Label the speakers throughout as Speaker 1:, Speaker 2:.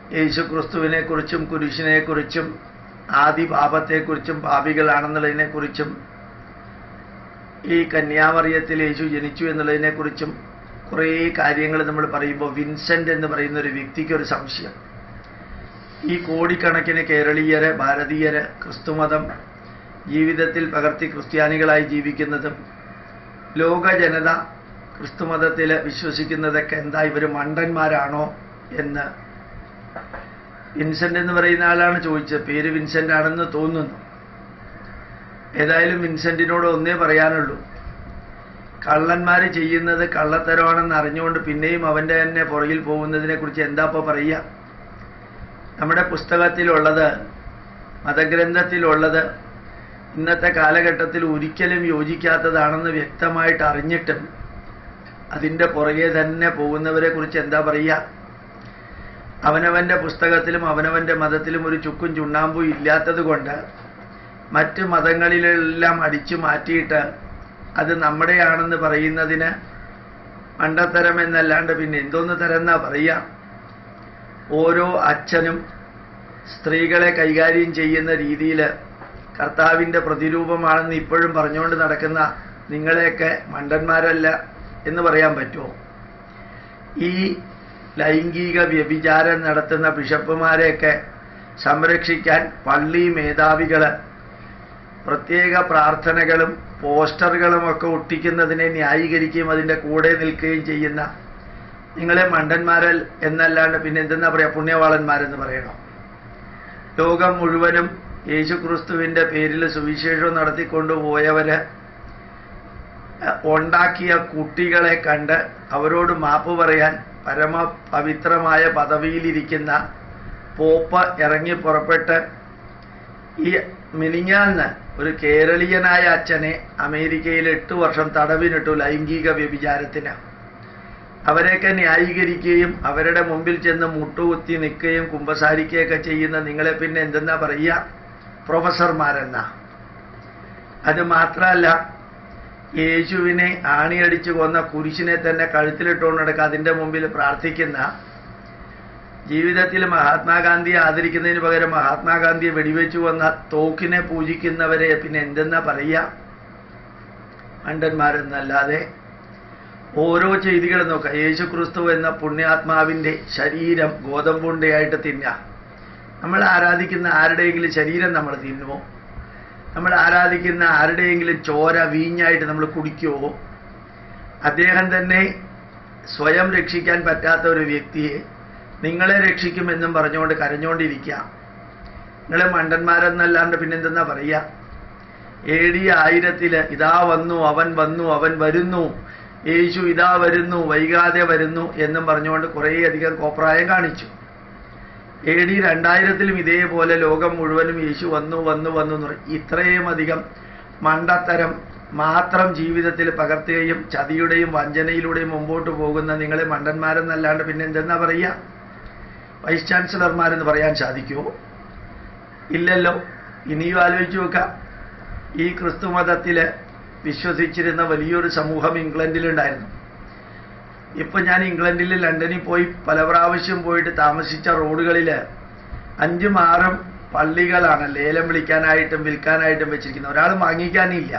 Speaker 1: യേശുക്രിസ്തുവിനെ കുറിച്ചും കുരിശിനെ കുറിച്ചും ആദി പാപത്തെക്കുറിച്ചും പാപികളാണെന്നുള്ളതിനെക്കുറിച്ചും ഈ കന്യാമറിയത്തിൽ യേശു ജനിച്ചു എന്നുള്ളതിനെക്കുറിച്ചും കുറേ കാര്യങ്ങൾ നമ്മൾ പറയുമ്പോൾ വിൻസെന്റ് എന്ന് പറയുന്ന ഒരു വ്യക്തിക്ക് ഒരു സംശയം ഈ കോടിക്കണക്കിന് കേരളീയര് ഭാരതീയര് ക്രിസ്തുമതം ജീവിതത്തിൽ പകർത്തി ക്രിസ്ത്യാനികളായി ജീവിക്കുന്നതും ലോക ജനത ക്രിസ്തുമതത്തിൽ വിശ്വസിക്കുന്നതൊക്കെ എന്താ ഇവർ മണ്ടന്മാരാണോ എന്ന് വിൻസെന്റ് എന്ന് പറയുന്ന ആളാണ് ചോദിച്ചത് പേര് വിൻസെന്റ് ആണെന്ന് തോന്നുന്നു ഏതായാലും വിൻസെന്റിനോട് ഒന്നേ പറയാനുള്ളൂ കള്ളന്മാർ ചെയ്യുന്നത് കള്ളത്തരമാണെന്ന് അറിഞ്ഞുകൊണ്ട് പിന്നെയും അവൻ്റെ തന്നെ പുറകിൽ പോകുന്നതിനെ കുറിച്ച് എന്താ ഇപ്പോൾ പറയുക നമ്മുടെ പുസ്തകത്തിലുള്ളത് മതഗ്രന്ഥത്തിലുള്ളത് ഇന്നത്തെ കാലഘട്ടത്തിൽ ഒരിക്കലും യോജിക്കാത്തതാണെന്ന് വ്യക്തമായിട്ട് അറിഞ്ഞിട്ടും അതിൻ്റെ പുറകെ തന്നെ പോകുന്നവരെ കുറിച്ച് എന്താ പറയുക അവനവൻ്റെ പുസ്തകത്തിലും അവനവൻ്റെ മതത്തിലും ഒരു ചുക്കും ചുണ്ണാമ്പും ഇല്ലാത്തത് കൊണ്ട് മറ്റ് മതങ്ങളിലെല്ലാം അടിച്ചു മാറ്റിയിട്ട് അത് നമ്മുടെയാണെന്ന് പറയുന്നതിന് മണ്ടത്തരം എന്നല്ലാണ്ട് പിന്നെ എന്തോന്ന് തരം എന്നാ പറയുക ഓരോ അച്ഛനും സ്ത്രീകളെ കൈകാര്യം ചെയ്യുന്ന രീതിയിൽ കർത്താവിൻ്റെ പ്രതിരൂപമാണെന്ന് ഇപ്പോഴും പറഞ്ഞുകൊണ്ട് നടക്കുന്ന നിങ്ങളെയൊക്കെ മണ്ടന്മാരല്ല എന്ന് പറയാൻ പറ്റുമോ ഈ ലൈംഗിക വ്യഭിചാരം നടത്തുന്ന ബിഷപ്പുമാരെയൊക്കെ സംരക്ഷിക്കാൻ പള്ളി മേധാവികൾ പ്രത്യേക പ്രാർത്ഥനകളും പോസ്റ്ററുകളും ഒക്കെ ഒട്ടിക്കുന്നതിനെ ന്യായീകരിക്കുകയും അതിൻ്റെ കൂടെ നിൽക്കുകയും ചെയ്യുന്ന നിങ്ങളെ മണ്ടന്മാരൽ എന്നല്ലാണ്ട് പിന്നെ എന്തെന്നാ പറയാ പുണ്യവാളന്മാരെന്ന് പറയണോ ലോകം മുഴുവനും യേശുക്രിസ്തുവിൻ്റെ പേരിൽ സുവിശേഷം നടത്തിക്കൊണ്ടുപോയവര് ഉണ്ടാക്കിയ കുട്ടികളെ കണ്ട് അവരോട് മാപ്പ് പറയാൻ പരമ പവിത്രമായ പദവിയിലിരിക്കുന്ന പോപ്പ് ഇറങ്ങി പുറപ്പെട്ട് ഈ മിനിഞ്ഞാന്ന് ഒരു കേരളീയനായ അച്ഛനെ അമേരിക്കയിൽ എട്ട് വർഷം തടവിനിട്ടു ലൈംഗിക വ്യഭിചാരത്തിന് അവരെയൊക്കെ ന്യായീകരിക്കുകയും അവരുടെ മുമ്പിൽ ചെന്ന് മുട്ടുകുത്തി നിൽക്കുകയും കുമ്പസാരിക്കുകയൊക്കെ ചെയ്യുന്ന നിങ്ങളെ പിന്നെ എന്തെന്നാ പറയുക പ്രൊഫസർമാരെന്നാ അത് മാത്രമല്ല യേശുവിനെ ആണിയടിച്ചു കൊന്ന കുരിശിനെ തന്നെ കഴുത്തിലിട്ടുകൊണ്ട് നടക്കുക അതിൻ്റെ മുമ്പിൽ പ്രാർത്ഥിക്കുന്ന ജീവിതത്തിൽ മഹാത്മാഗാന്ധിയെ ആദരിക്കുന്നതിന് പകരം മഹാത്മാഗാന്ധിയെ വെടിവെച്ചു വന്ന തോക്കിനെ പൂജിക്കുന്നവരെ പിന്നെ എന്തെന്നാ പറയുക മണ്ടന്മാരെന്നല്ലാതെ ഓരോ ചെയ്തികൾ നോക്കുക യേശു ക്രിസ്തു എന്ന പുണ്യാത്മാവിൻ്റെ ശരീരം ഗോതമ്പുണ്ടയായിട്ട് തിന്നാം നമ്മൾ ആരാധിക്കുന്ന ആരുടെയെങ്കിലും ശരീരം നമ്മൾ തിന്നുമോ നമ്മൾ ആരാധിക്കുന്ന ആരുടെയെങ്കിലും ചോര വീഞ്ഞായിട്ട് നമ്മൾ കുടിക്കുമോ അദ്ദേഹം തന്നെ സ്വയം രക്ഷിക്കാൻ പറ്റാത്ത ഒരു വ്യക്തിയെ നിങ്ങളെ രക്ഷിക്കുമെന്നും പറഞ്ഞുകൊണ്ട് കരഞ്ഞുകൊണ്ടിരിക്കുക നിങ്ങളെ മണ്ടന്മാരെന്നല്ലാണ്ട് പിന്നെന്തെന്നാ പറയുക എ ഡി ആയിരത്തില് ഇതാ വന്നു അവൻ വന്നു അവൻ വരുന്നു യേശു ഇതാ വരുന്നു വൈകാതെ വരുന്നു എന്നും പറഞ്ഞുകൊണ്ട് കുറേയധികം കോപ്രായം കാണിച്ചു എ ഡി രണ്ടായിരത്തിലും ഇതേപോലെ ലോകം മുഴുവനും യേശു വന്നു വന്നു വന്നു എന്ന് പറയും ഇത്രയും അധികം മണ്ടത്തരം മാത്രം ജീവിതത്തിൽ പകർത്തുകയും ചതിയുടെയും വഞ്ചനയിലൂടെയും മുമ്പോട്ട് പോകുന്ന നിങ്ങളെ മണ്ടന്മാരെന്നല്ലാണ്ട് പിന്നെ എന്തെന്നാ പറയുക വൈസ് ചാൻസലർമാരെന്ന് പറയാൻ സാധിക്കുമോ ഇല്ലല്ലോ ഇനിയും ആലോചിച്ച് നോക്കാം ഈ ക്രിസ്തുമതത്തിൽ വിശ്വസിച്ചിരുന്ന വലിയൊരു സമൂഹം ഇംഗ്ലണ്ടിലുണ്ടായിരുന്നു ഇപ്പൊ ഞാൻ ഇംഗ്ലണ്ടിൽ ലണ്ടനിൽ പോയി പല പ്രാവശ്യം പോയിട്ട് താമസിച്ച റോഡുകളിൽ അഞ്ചും ആറും പള്ളികളാണ് ലേലം വിളിക്കാനായിട്ടും വിൽക്കാനായിട്ടും വെച്ചിരിക്കുന്നത് ഒരാൾ വാങ്ങിക്കാനില്ല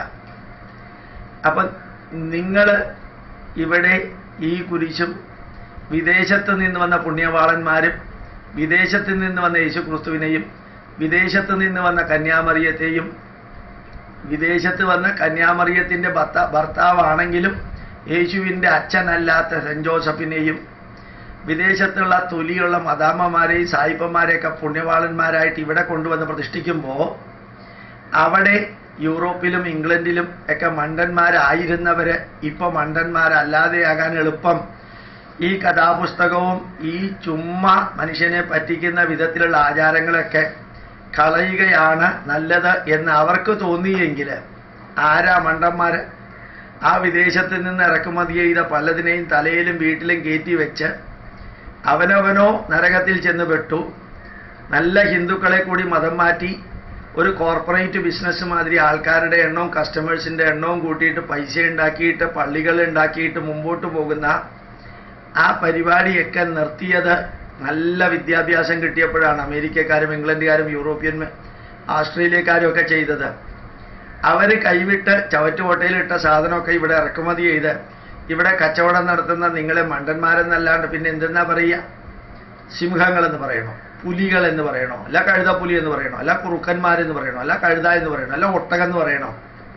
Speaker 1: അപ്പം നിങ്ങൾ ഇവിടെ ഈ കുരിശും വിദേശത്ത് നിന്ന് വന്ന പുണ്യവാളന്മാരും വിദേശത്ത് നിന്ന് വന്ന യേശു ക്രിസ്തുവിനെയും വിദേശത്ത് നിന്ന് വന്ന കന്യാമറിയത്തെയും വിദേശത്ത് വന്ന കന്യാമറിയത്തിന്റെ ഭർത്ത ഭർത്താവാണെങ്കിലും യേശുവിൻ്റെ അച്ഛനല്ലാത്ത സെൻറ് ജോസഫിനെയും വിദേശത്തുള്ള തൊലിയുള്ള മദാമ്മമാരെയും സായിപ്പന്മാരെയൊക്കെ പുണ്യവാളന്മാരായിട്ട് ഇവിടെ കൊണ്ടുവന്ന് പ്രതിഷ്ഠിക്കുമ്പോൾ അവിടെ യൂറോപ്പിലും ഇംഗ്ലണ്ടിലും ഒക്കെ മണ്ടന്മാരായിരുന്നവര് ഇപ്പൊ മണ്ടന്മാരല്ലാതെയാകാൻ എളുപ്പം ഈ കഥാപുസ്തകവും ഈ ചുമ്മാ മനുഷ്യനെ പറ്റിക്കുന്ന വിധത്തിലുള്ള ആചാരങ്ങളൊക്കെ കളയുകയാണ് നല്ലത് എന്ന് അവർക്ക് തോന്നിയെങ്കിൽ ആരാ മണ്ടന്മാര് ആ വിദേശത്ത് നിന്ന് ഇറക്കുമതി ചെയ്ത പലതിനെയും തലയിലും വീട്ടിലും കയറ്റി വെച്ച് അവനവനോ നരകത്തിൽ ചെന്ന് പെട്ടു നല്ല ഹിന്ദുക്കളെ കൂടി മതം മാറ്റി ഒരു കോർപ്പറേറ്റ് ബിസിനസ് മാതിരി ആൾക്കാരുടെ എണ്ണവും കസ്റ്റമേഴ്സിന്റെ എണ്ണവും കൂട്ടിയിട്ട് പൈസ ഉണ്ടാക്കിയിട്ട് പള്ളികൾ ഉണ്ടാക്കിയിട്ട് മുമ്പോട്ട് പോകുന്ന ആ പരിപാടിയൊക്കെ നിർത്തിയത് നല്ല വിദ്യാഭ്യാസം കിട്ടിയപ്പോഴാണ് അമേരിക്കക്കാരും ഇംഗ്ലണ്ടുകാരും യൂറോപ്യൻ ആസ്ട്രേലിയക്കാരും ഒക്കെ ചെയ്തത് അവർ കൈവിട്ട് ചവറ്റുകൊട്ടയിലിട്ട സാധനമൊക്കെ ഇവിടെ ഇറക്കുമതി ചെയ്ത് ഇവിടെ കച്ചവടം നടത്തുന്ന നിങ്ങളെ മണ്ടന്മാരെന്നല്ലാണ്ട് പിന്നെ എന്തെന്നാ പറയുക സിംഹങ്ങളെന്ന് പറയണോ പുലികൾ എന്ന് പറയണോ അല്ല കഴുതപ്പുലി എന്ന് പറയണോ അല്ല കുറുക്കന്മാരെന്ന് പറയണോ അല്ല കഴുത എന്ന് പറയണോ അല്ല ഒട്ടകം എന്ന് പറയണോ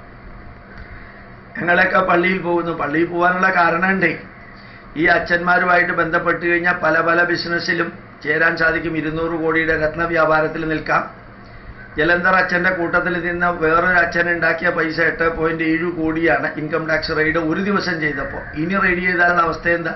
Speaker 1: ഞങ്ങളൊക്കെ പള്ളിയിൽ പോകുന്നു പള്ളിയിൽ പോകാനുള്ള കാരണമുണ്ടേ ഈ അച്ഛന്മാരുമായിട്ട് ബന്ധപ്പെട്ട് കഴിഞ്ഞാൽ പല പല ബിസിനസ്സിലും ചേരാൻ സാധിക്കും ഇരുന്നൂറ് കോടിയുടെ രത്ന വ്യാപാരത്തിൽ നിൽക്കാം ജലന്ധർ അച്ഛൻ്റെ കൂട്ടത്തിൽ നിന്ന് വേറൊരു അച്ഛൻ ഉണ്ടാക്കിയ പൈസ എട്ട് പോയിന്റ് ഏഴ് കോടിയാണ് ഇൻകം ടാക്സ് റെയ്ഡ് ഒരു ദിവസം ചെയ്തപ്പോൾ ഇനി റെയ്ഡ് ചെയ്താലുള്ള അവസ്ഥ എന്താ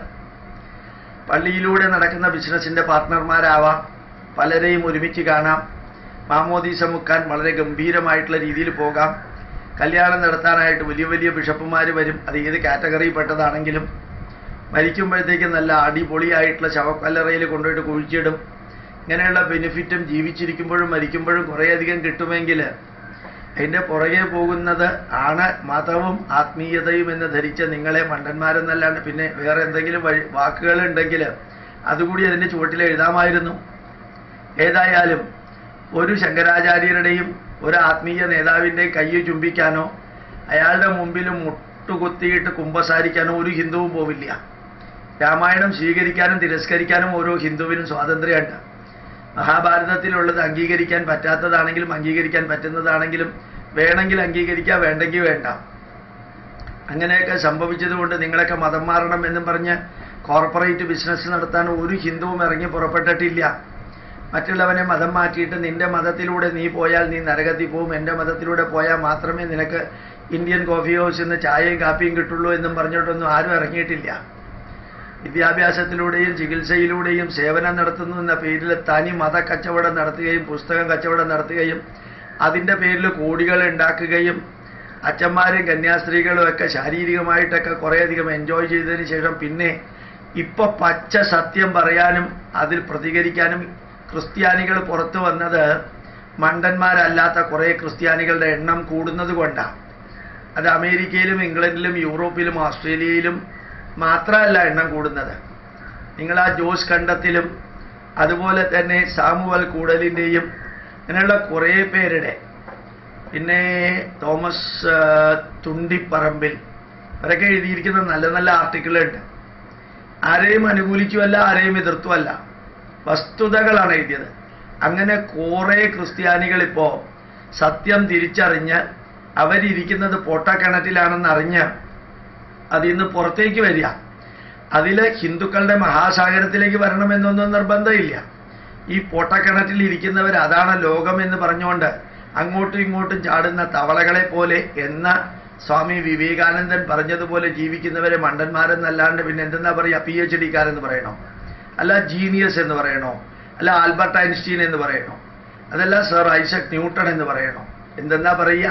Speaker 1: പള്ളിയിലൂടെ നടക്കുന്ന ബിസിനസിന്റെ പാർട്ട്ണർമാരാവാം പലരെയും ഒരുമിച്ച് കാണാം മാമോദീസ മുക്കാൻ വളരെ ഗംഭീരമായിട്ടുള്ള രീതിയിൽ പോകാം കല്യാണം നടത്താനായിട്ട് വലിയ വലിയ ബിഷപ്പുമാർ വരും അത് ഏത് കാറ്റഗറിയിൽപ്പെട്ടതാണെങ്കിലും മരിക്കുമ്പോഴത്തേക്ക് നല്ല അടിപൊളിയായിട്ടുള്ള ശവക്കല്ലറയിൽ കൊണ്ടുപോയിട്ട് കുഴിച്ചിടും ഇങ്ങനെയുള്ള ബെനിഫിറ്റും ജീവിച്ചിരിക്കുമ്പോഴും മരിക്കുമ്പോഴും കുറേയധികം കിട്ടുമെങ്കിൽ അതിൻ്റെ പുറകെ പോകുന്നത് ആണ് മതവും ആത്മീയതയും എന്ന് ധരിച്ച നിങ്ങളെ മണ്ടന്മാരെന്നല്ലാണ്ട് പിന്നെ വേറെ എന്തെങ്കിലും വഴി വാക്കുകളുണ്ടെങ്കിൽ അതുകൂടി അതിൻ്റെ ചുവട്ടിൽ എഴുതാമായിരുന്നു ഏതായാലും ഒരു ശങ്കരാചാര്യരുടെയും ഒരു ആത്മീയ നേതാവിൻ്റെയും കൈ ചുംബിക്കാനോ അയാളുടെ മുമ്പിൽ മുട്ടുകുത്തിയിട്ട് കുമ്പസാരിക്കാനോ ഒരു ഹിന്ദുവും പോവില്ല രാമായണം സ്വീകരിക്കാനും തിരസ്കരിക്കാനും ഓരോ ഹിന്ദുവിനും സ്വാതന്ത്ര്യമുണ്ട് മഹാഭാരതത്തിലുള്ളത് അംഗീകരിക്കാൻ പറ്റാത്തതാണെങ്കിലും അംഗീകരിക്കാൻ പറ്റുന്നതാണെങ്കിലും വേണമെങ്കിൽ അംഗീകരിക്കാം വേണ്ടെങ്കിൽ വേണ്ട അങ്ങനെയൊക്കെ സംഭവിച്ചതുകൊണ്ട് നിങ്ങളൊക്കെ മതം മാറണം എന്നും പറഞ്ഞ് കോർപ്പറേറ്റ് ബിസിനസ് നടത്താൻ ഒരു ഹിന്ദുവും ഇറങ്ങി പുറപ്പെട്ടിട്ടില്ല മറ്റുള്ളവനെ മതം മാറ്റിയിട്ട് നിന്റെ മതത്തിലൂടെ നീ പോയാൽ നീ നരകത്തിൽ പോവും എൻ്റെ മതത്തിലൂടെ പോയാൽ മാത്രമേ നിനക്ക് ഇന്ത്യൻ കോഫി ഹൗസിൽ നിന്ന് ചായയും കാപ്പിയും കിട്ടുള്ളൂ എന്നും പറഞ്ഞിട്ടൊന്നും ആരും ഇറങ്ങിയിട്ടില്ല വിദ്യാഭ്യാസത്തിലൂടെയും ചികിത്സയിലൂടെയും സേവനം നടത്തുന്നു എന്ന പേരിൽ തനി മത കച്ചവടം നടത്തുകയും പുസ്തകം കച്ചവടം നടത്തുകയും അതിൻ്റെ പേരിൽ കോടികൾ ഉണ്ടാക്കുകയും അച്ഛന്മാരും കന്യാസ്ത്രീകളും ഒക്കെ ശാരീരികമായിട്ടൊക്കെ കുറേയധികം എൻജോയ് ചെയ്തതിന് ശേഷം പിന്നെ ഇപ്പൊ പച്ച സത്യം പറയാനും അതിൽ പ്രതികരിക്കാനും ക്രിസ്ത്യാനികൾ പുറത്തു വന്നത് മണ്ടന്മാരല്ലാത്ത കുറേ ക്രിസ്ത്യാനികളുടെ എണ്ണം കൂടുന്നത് കൊണ്ടാണ് അത് അമേരിക്കയിലും ഇംഗ്ലണ്ടിലും യൂറോപ്പിലും ഓസ്ട്രേലിയയിലും മാത്രമല്ല എണ്ണം കൂടുന്നത് നിങ്ങൾ ആ ജോസ് കണ്ടത്തിലും അതുപോലെ തന്നെ സാമുവൽ കൂടലിൻ്റെയും അങ്ങനെയുള്ള കുറേ പേരുടെ പിന്നെ തോമസ് ആ, തുണ്ടിപ്പറമ്പിൽ അവരൊക്കെ എഴുതിയിരിക്കുന്ന നല്ല നല്ല ആർട്ടിക്കിളുണ്ട് ആരെയും അനുകൂലിക്കുമല്ല ആരെയും എതിർത്തുമല്ല വസ്തുതകളാണ് എഴുതിയത് അങ്ങനെ കുറേ ക്രിസ്ത്യാനികൾ ഇപ്പോൾ സത്യം തിരിച്ചറിഞ്ഞ് അവരിയ്ക്കുന്നത് പൊട്ടക്കിണറ്റിലാണെന്ന് അറിഞ്ഞ് അതിൽ നിന്ന് പുറത്തേക്ക് വരിക അതിൽ ഹിന്ദുക്കളുടെ മഹാസാഗരത്തിലേക്ക് വരണമെന്നൊന്നും നിർബന്ധമില്ല ഈ പൊട്ടക്കിണറ്റിൽ ഇരിക്കുന്നവർ അതാണ് ലോകം എന്ന് പറഞ്ഞുകൊണ്ട് അങ്ങോട്ടും ഇങ്ങോട്ടും ചാടുന്ന തവളകളെ പോലെ എന്ന സ്വാമി വിവേകാനന്ദൻ പറഞ്ഞതുപോലെ ജീവിക്കുന്നവരെ മണ്ടന്മാരെന്നല്ലാണ്ട് പിന്നെ എന്തെന്നാ പറയുക പി എച്ച് ഡിക്കാരെന്ന് പറയണോ അല്ല ജീനിയസ് എന്ന് പറയണോ അല്ല ആൽബർട്ട് ഐൻസ്റ്റീൻ എന്ന് പറയണോ അതല്ല സർ ഐസക് ന്യൂട്ടൺ എന്ന് പറയണോ എന്തെന്നാ പറയുക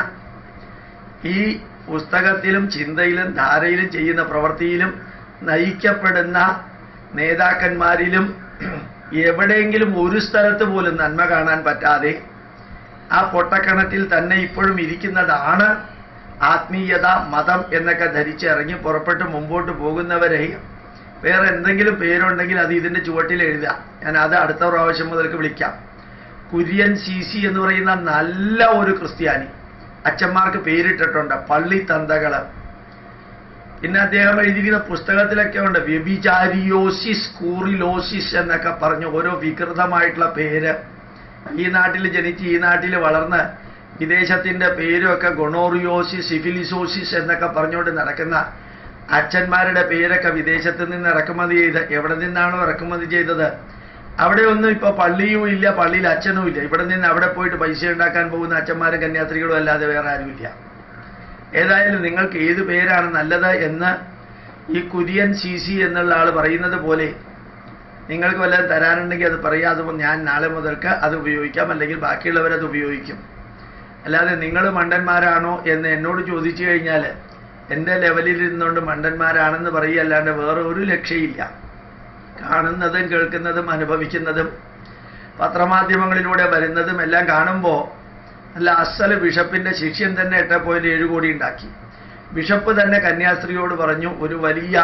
Speaker 1: ഈ പുസ്തകത്തിലും ചിന്തയിലും ധാരയിലും ചെയ്യുന്ന പ്രവൃത്തിയിലും നയിക്കപ്പെടുന്ന നേതാക്കന്മാരിലും എവിടെയെങ്കിലും ഒരു സ്ഥലത്ത് പോലും നന്മ കാണാൻ പറ്റാതെ ആ പൊട്ടക്കിണറ്റിൽ തന്നെ ഇപ്പോഴും ഇരിക്കുന്നതാണ് ആത്മീയത മതം എന്നൊക്കെ ധരിച്ച് ഇറങ്ങി പുറപ്പെട്ട് മുമ്പോട്ട് പോകുന്നവരെ വേറെ എന്തെങ്കിലും പേരുണ്ടെങ്കിൽ അത് ഇതിന്റെ ചുവട്ടിൽ എഴുതുക ഞാൻ അത് അടുത്ത പ്രാവശ്യം മുതൽക്ക് വിളിക്കാം കുര്യൻ സി സി എന്ന് പറയുന്ന നല്ല ഒരു ക്രിസ്ത്യാനി അച്ഛന്മാർക്ക് പേരിട്ടിട്ടുണ്ട് പള്ളി തന്തകള് പിന്നെ അദ്ദേഹം എഴുതിയിരിക്കുന്ന പുസ്തകത്തിലൊക്കെ ഉണ്ട് വ്യഭിചാരിയോസിസ് കൂറിലോസിസ് എന്നൊക്കെ പറഞ്ഞ് ഓരോ വികൃതമായിട്ടുള്ള പേര് ഈ നാട്ടിൽ ജനിച്ച് ഈ നാട്ടിൽ വളർന്ന് വിദേശത്തിന്റെ പേരൊക്കെ ഗൊണോറിയോസിസ് സിഫിലിസോസിസ് എന്നൊക്കെ പറഞ്ഞുകൊണ്ട് നടക്കുന്ന അച്ഛന്മാരുടെ പേരൊക്കെ വിദേശത്ത് നിന്ന് ഇറക്കുമതി ചെയ്ത് എവിടെ നിന്നാണോ ഇറക്കുമതി ചെയ്തത് അവിടെ ഒന്നും ഇപ്പൊ പള്ളിയും ഇല്ല പള്ളിയിൽ അച്ഛനും ഇല്ല ഇവിടെ നിന്ന് അവിടെ പോയിട്ട് പൈസ ഉണ്ടാക്കാൻ പോകുന്ന അച്ഛന്മാരും കന്യാസ്ത്രീകളും അല്ലാതെ വേറെ ആരുമില്ല ഏതായാലും നിങ്ങൾക്ക് ഏത് പേരാണ് നല്ലത് എന്ന് ഈ കുര്യൻ സി സി എന്നുള്ള ആൾ പറയുന്നത് പോലെ നിങ്ങൾക്ക് വല്ലതും തരാനുണ്ടെങ്കിൽ അത് പറയാതെ ഞാൻ നാളെ മുതൽക്ക് അത് ഉപയോഗിക്കാം അല്ലെങ്കിൽ ബാക്കിയുള്ളവരത് ഉപയോഗിക്കും അല്ലാതെ നിങ്ങൾ മണ്ടന്മാരാണോ എന്ന് എന്നോട് ചോദിച്ചു കഴിഞ്ഞാൽ എൻ്റെ ലെവലിൽ ഇരുന്നുകൊണ്ട് മണ്ടന്മാരാണെന്ന് പറയുകയല്ലാണ്ട് വേറെ ഒരു ലക്ഷ്യമില്ല കാണുന്നതും കേൾക്കുന്നതും അനുഭവിക്കുന്നതും പത്രമാധ്യമങ്ങളിലൂടെ വരുന്നതും എല്ലാം കാണുമ്പോൾ അല്ല അസല് ബിഷപ്പിന്റെ ശിഷ്യൻ തന്നെ എട്ട് പോയിന്റ് ഏഴ് കോടി ഉണ്ടാക്കി ബിഷപ്പ് തന്നെ കന്യാസ്ത്രീയോട് പറഞ്ഞു ഒരു വലിയ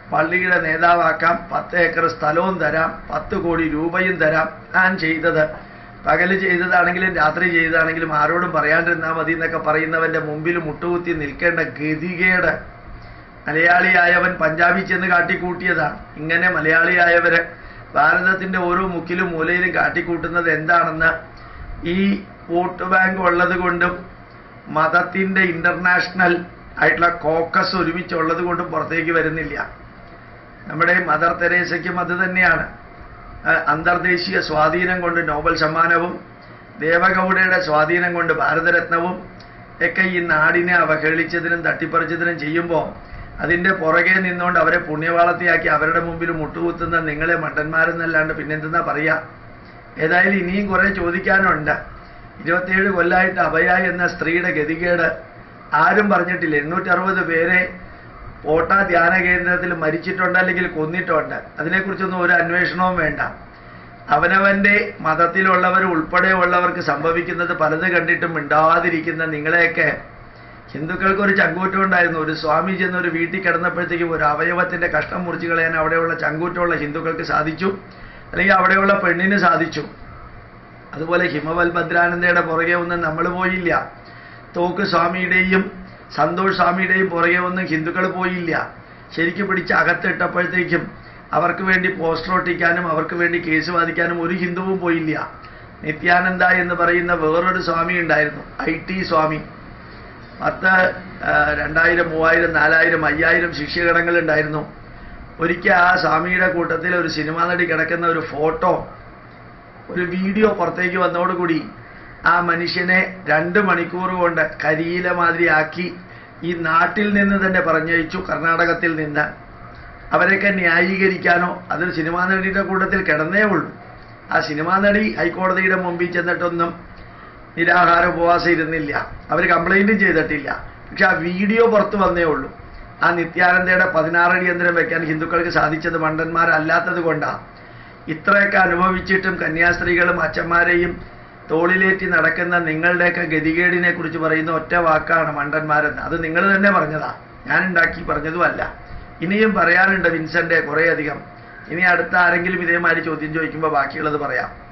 Speaker 1: പള്ളിയുടെ നേതാവാക്കാം പത്ത് ഏക്കർ സ്ഥലവും തരാം പത്ത് കോടി രൂപയും തരാം ഞാൻ ചെയ്തത് പകല് ചെയ്തതാണെങ്കിലും രാത്രി ചെയ്തതാണെങ്കിലും ആരോടും പറയാണ്ടിരുന്നാൽ മതി എന്നൊക്കെ പറയുന്നവന്റെ മുമ്പിൽ മുട്ടുകുത്തി നിൽക്കേണ്ട ഗതികേട് മലയാളിയായവൻ പഞ്ചാബിൽ ചെന്ന് കാട്ടിക്കൂട്ടിയതാണ് ഇങ്ങനെ മലയാളിയായവര് ഭാരതത്തിന്റെ ഓരോ മുക്കിലും മൂലയിലും കാട്ടിക്കൂട്ടുന്നത് എന്താണെന്ന് ഈ വോട്ട് ബാങ്ക് ഉള്ളത് കൊണ്ടും മതത്തിന്റെ ഇന്റർനാഷണൽ ആയിട്ടുള്ള കോക്കസ് ഒരുമിച്ചുള്ളത് കൊണ്ടും പുറത്തേക്ക് വരുന്നില്ല നമ്മുടെ മദർ തെരേസയ്ക്കും അത് തന്നെയാണ് അഹ് അന്തർദേശീയ സ്വാധീനം കൊണ്ട് നോബൽ സമ്മാനവും ദേവഗൗഡയുടെ സ്വാധീനം കൊണ്ട് ഭാരതരത്നവും ഒക്കെ ഈ നാടിനെ അവഹേളിച്ചതിനും തട്ടിപ്പറിച്ചതിനും ചെയ്യുമ്പോൾ അതിന്റെ പുറകെ നിന്നുകൊണ്ട് അവരെ പുണ്യവാളത്തിയാക്കി അവരുടെ മുമ്പിൽ മുട്ടുകുത്തുന്ന നിങ്ങളെ മണ്ടന്മാരെന്നല്ലാണ്ട് പിന്നെന്തെന്നാ പറയാ ഏതായാലും ഇനിയും കുറെ ചോദിക്കാനുണ്ട് ഇരുപത്തിയേഴ് കൊല്ലായിട്ട് അഭയ എന്ന സ്ത്രീയുടെ ഗതികേട് ആരും പറഞ്ഞിട്ടില്ല എണ്ണൂറ്റി അറുപത് പേരെ ഓട്ട ധ്യാന കേന്ദ്രത്തിൽ മരിച്ചിട്ടുണ്ട് അല്ലെങ്കിൽ കൊന്നിട്ടുണ്ട് അതിനെക്കുറിച്ചൊന്നും ഒരു അന്വേഷണവും വേണ്ട അവനവന്റെ മതത്തിലുള്ളവർ ഉൾപ്പെടെ ഉള്ളവർക്ക് സംഭവിക്കുന്നത് പലത് കണ്ടിട്ടും മിണ്ടാതിരിക്കുന്ന നിങ്ങളെയൊക്കെ ഹിന്ദുക്കൾക്ക് ഒരു ചങ്കൂറ്റം ഉണ്ടായിരുന്നു ഒരു സ്വാമി ചെന്ന് ഒരു വീട്ടിൽ കിടന്നപ്പോഴത്തേക്കും ഒരു അവയവത്തിന്റെ കഷ്ടം മുറിച്ച് കളയാൻ അവിടെയുള്ള ചങ്കൂറ്റമുള്ള ഹിന്ദുക്കൾക്ക് സാധിച്ചു അല്ലെങ്കിൽ അവിടെയുള്ള പെണ്ണിന് സാധിച്ചു അതുപോലെ ഹിമവൽ ഭദ്രാനന്ദയുടെ പുറകെ ഒന്നും നമ്മൾ പോയില്ല തോക്ക് സ്വാമിയുടെയും സന്തോഷ് സ്വാമിയുടെയും പുറകെ ഒന്നും ഹിന്ദുക്കൾ പോയില്ല ശരിക്കും പിടിച്ച് അകത്തിട്ടപ്പോഴത്തേക്കും അവർക്ക് വേണ്ടി പോസ്റ്റർ ഒട്ടിക്കാനും അവർക്ക് വേണ്ടി കേസ് വാദിക്കാനും ഒരു ഹിന്ദുവും പോയില്ല നിത്യാനന്ദ എന്ന് പറയുന്ന വേറൊരു സ്വാമി ഉണ്ടായിരുന്നു ഐ ടി സ്വാമി പത്ത് ആ, രണ്ടായിരം മൂവായിരം നാലായിരം അയ്യായിരം ശിഷ്യഗണങ്ങൾ ഉണ്ടായിരുന്നു ഒരിക്കൽ ആ സ്വാമിയുടെ കൂട്ടത്തിൽ ഒരു സിനിമാ നടി കിടക്കുന്ന ഒരു ഫോട്ടോ ഒരു വീഡിയോ പുറത്തേക്ക് വന്നതോടുകൂടി ആ മനുഷ്യനെ രണ്ട് മണിക്കൂർ കൊണ്ട് കരിയില മാതിരി ആക്കി ഈ നാട്ടിൽ നിന്ന് തന്നെ പറഞ്ഞയച്ചു കർണാടകത്തിൽ നിന്ന് അവരെയൊക്കെ ന്യായീകരിക്കാനോ അതൊരു സിനിമാ നടിയുടെ കൂട്ടത്തിൽ കിടന്നേ ഉള്ളൂ ആ സിനിമാ നടി ഹൈക്കോടതിയുടെ മുമ്പിൽ ചെന്നിട്ടൊന്നും നിരാഹാര ഉപവാസം ഇരുന്നില്ല അവർ കംപ്ലൈന്റും ചെയ്തിട്ടില്ല പക്ഷെ ആ വീഡിയോ പുറത്തു വന്നേ ഉള്ളൂ ആ നിത്യാനന്ദയുടെ പതിനാറടി യന്ത്രം വെക്കാൻ ഹിന്ദുക്കൾക്ക് സാധിച്ചത് മണ്ടന്മാരല്ലാത്തത് കൊണ്ടാണ് ഇത്രയൊക്കെ അനുഭവിച്ചിട്ടും കന്യാസ്ത്രീകളും അച്ഛന്മാരെയും തോളിലേറ്റി നടക്കുന്ന നിങ്ങളുടെയൊക്കെ ഗതികേടിനെ കുറിച്ച് പറയുന്ന ഒറ്റ വാക്കാണ് മണ്ടന്മാരെന്ന് അത് നിങ്ങൾ തന്നെ പറഞ്ഞതാ ഞാൻ ഉണ്ടാക്കി പറഞ്ഞതുമല്ല ഇനിയും പറയാനുണ്ട് വിൻസന്റെ കുറേയധികം ഇനി അടുത്ത ആരെങ്കിലും ഇതേമാതിരി ചോദ്യം ചോദിക്കുമ്പോൾ ബാക്കിയുള്ളത് പറയാം